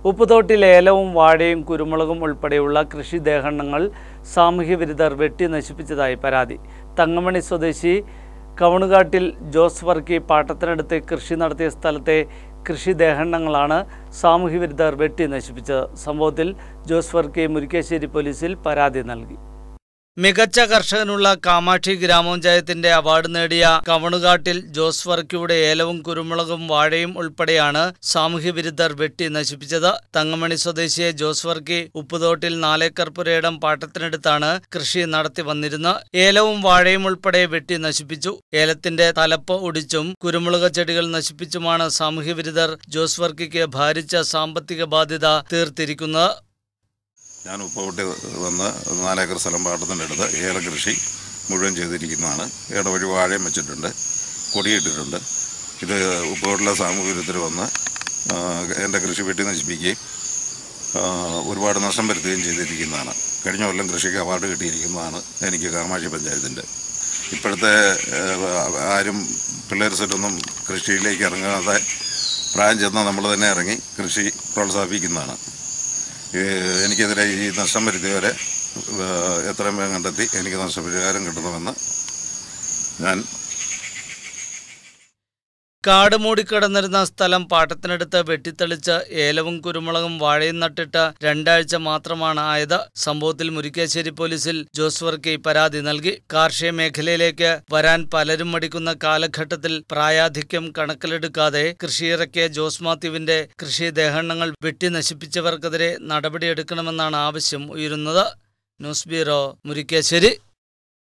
ഉപ്പുതോട്ടിൽ ഏലവും വാഴയും കുരുമുളകും ഉൾപ്പെടെയുള്ള കൃഷിദേഹണ്ണങ്ങൾ സാമൂഹ്യ വിരുദ്ധർ വെട്ടി നശിപ്പിച്ചതായി പരാതി തങ്കമണി സ്വദേശി കവണുകാട്ടിൽ ജോസ് വർക്കി പാട്ടത്തിനടുത്ത് കൃഷി നടത്തിയ സ്ഥലത്തെ കൃഷിദേഹണ്ണങ്ങളാണ് സാമൂഹ്യ വിരുദ്ധർ വെട്ടി നശിപ്പിച്ചത് സംഭവത്തിൽ ജോസ് വർക്കി മുരിക്കാശ്ശേരി പോലീസിൽ പരാതി നൽകി മികച്ച കർഷകനുള്ള കാമാക്ഷി ഗ്രാമപഞ്ചായത്തിന്റെ അവാർഡ് നേടിയ കവണുകാട്ടിൽ ജോസ് വർക്കിയുടെ ഏലവും കുരുമുളകും വാഴയും ഉൾപ്പെടെയാണ് സാമൂഹ്യ വിരുദ്ധർ വെട്ടി നശിപ്പിച്ചത് തങ്കമണി സ്വദേശിയെ ജോസ് വർക്കി ഉപ്പുതോട്ടിൽ നാലേക്കർ പുരയിടം പാട്ടത്തിനടുത്താണ് കൃഷി നടത്തി വന്നിരുന്നത് ഏലവും വാഴയും ഉൾപ്പെടെ വെട്ടി നശിപ്പിച്ചു ഏലത്തിന്റെ തലപ്പ് ഒടിച്ചും കുരുമുളക് ചെടികൾ നശിപ്പിച്ചുമാണ് സാമൂഹ്യ വിരുദ്ധർ ജോസ് വർക്കിക്ക് ഭാരിച്ച സാമ്പത്തിക ബാധ്യത തീർത്തിരിക്കുന്നത് ഞാൻ ഉപ്പുവട്ടി വന്ന് നാലേക്കർ സ്ഥലം പാട്ടത്തിൻ്റെ അടുത്ത് ഏലകൃഷി മുഴുവൻ ചെയ്തിരിക്കുന്നതാണ് ഇടവഴി വാഴയും വെച്ചിട്ടുണ്ട് കൊടിയിട്ടിട്ടുണ്ട് ഇത് ഉപ്പുവട്ടിലെ സാമൂഹ്യത്തിൽ വന്ന് ആ, എൻ്റെ കൃഷി വെട്ടി നശിപ്പിക്കുകയും ആ, ഒരുപാട് നഷ്ടം വരുത്തുകയും ചെയ്തിരിക്കുന്നതാണ് കഴിഞ്ഞ കൊല്ലം കൃഷിക്ക് അവാർഡ് കിട്ടിയിരിക്കുന്നതാണ് എനിക്ക് കാമാക്ഷി പഞ്ചായത്തിൻ്റെ ഇപ്പോഴത്തെ ആ, ആരും പിള്ളേർ സെറ്റൊന്നും കൃഷിയിലേക്ക് ഇറങ്ങാതെ പ്രായം ചെന്നാൽ നമ്മൾ തന്നെ ഇറങ്ങി കൃഷി പ്രോത്സാഹിപ്പിക്കുന്നതാണ് ഏഹ് എനിക്കെതിരെ ഈ നഷ്ടം വരുത്തിയവരെ ഏഹ് എത്രയും വേഗം കണ്ടെത്തി എനിക്ക് നഷ്ടപരിഹാരം കിട്ടണമെന്ന് ഞാൻ കാട് മൂടിക്കിടന്നിരുന്ന സ്ഥലം പാട്ടത്തിനടുത്ത് വെട്ടിത്തെളിച്ച് ഏലവും കുരുമുളകും വാഴയും നട്ടിട്ട് രണ്ടാഴ്ച മാത്രമാണ് ആയത് സംഭവത്തിൽ മുരിക്കാശ്ശേരി പോലീസിൽ ജോസ് വർക്കി പരാതി നൽകി കാർഷിക മേഖലയിലേക്ക് വരാൻ പലരും മടിക്കുന്ന കാലഘട്ടത്തിൽ പ്രായാധിക്യം കണക്കിലെടുക്കാതെ കൃഷിയിറക്കിയ ജോസ് മാത്യുവിന്റെ കൃഷി ദേഹണ്ണങ്ങൾ വെട്ടി നശിപ്പിച്ചവർക്കെതിരെ നടപടിയെടുക്കണമെന്നാണ് ആവശ്യം ഉയരുന്നത് ന്യൂസ് ബ്യൂറോ മുരിക്കാശ്ശേരി